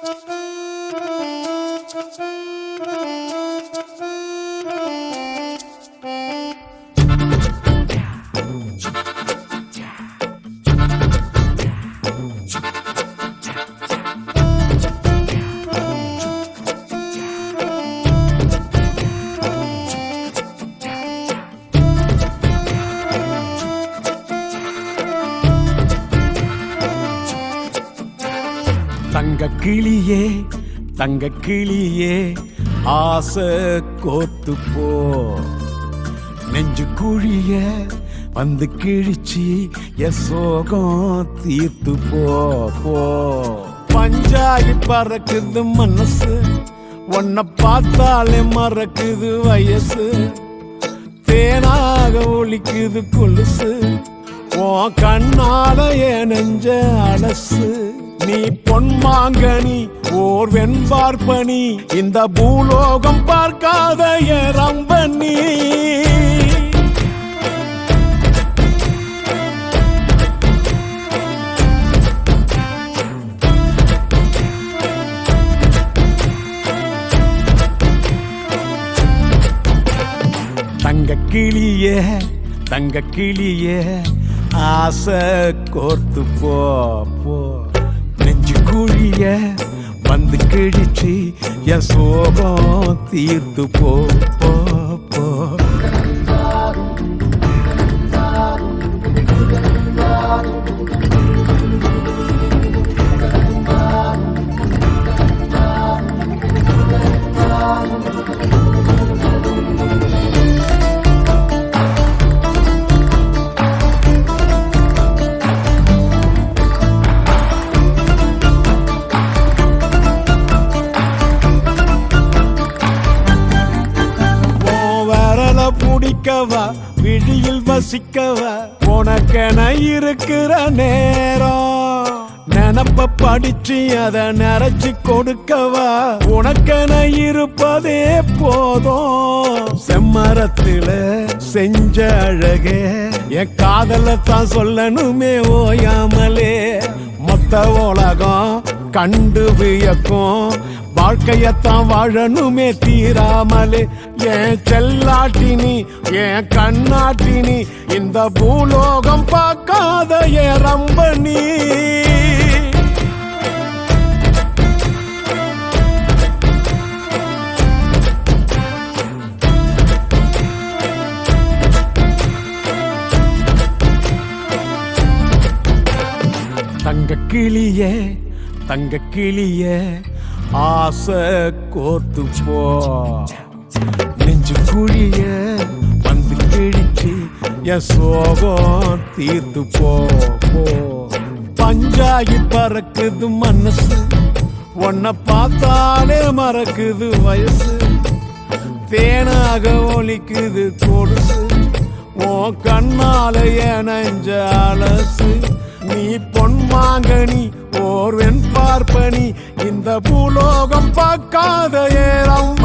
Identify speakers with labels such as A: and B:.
A: தங்க கிளியே தங்க கிளியே ஆசை கோத்து போ நெஞ்சு குழிய வந்து கிழிச்சி என் சோகம் தீர்த்து போ போ பஞ்சாயி பறக்குது மனசு உன்னை பார்த்தாலே மறக்குது வயசு தேனாக ஒலிக்குது கொலுசு உன் கண்ணால என் நெஞ்ச அலசு நீ பொன்மாங்கனி ஓர் வெண்பார்ப்பனி இந்த பூலோகம் பார்க்காத என் ரம்பனி தங்க கிளியே தங்க கிளியே ஆசை கோர்த்து போ போ நெஞ்சு குழிய வந்து கிழிச்சு என் சோகம் தீர்த்து போ போ போ உன் விரல பிடிக்கவா விழியில் வசிக்கவா உனக்கென இருக்கிற நேரம் நினப்ப படிச்சு அத நிறைச்சு கொடுக்கவா உனக்கென இருப்பதே போதும் செம்மரத்துல செஞ்ச அழகே என் காதல தான் சொல்லணுமே ஓயாமலே மொத்த உலகம் கண்டு வியக்கும் வாழ்க்கையத்தான் வாழணுமே தீராமலே என் செல்லாட்டினி என் கண்ணாட்டினி இந்த பூலோகம் பார்க்காத என் ரம்பனி தங்க கிளியே தங்க கிளியே ஆசை கோத்து போ நெஞ்சு குழிய வந்து கிழிச்சு என் சோகம் தீர்த்து போ போ பஞ்சாயி பறக்குது மனசு உன்னை பார்த்தாலே மறக்குது வயசு தேனாக ஒலிக்குது கொடுசு உன் கண்ணால என் நெஞ்ச அலசு நீ பொன்மாங்கனி ஓர் வெண் பார்ப்பனி இந்த பூலோகம் பார்க்காத ஏறம்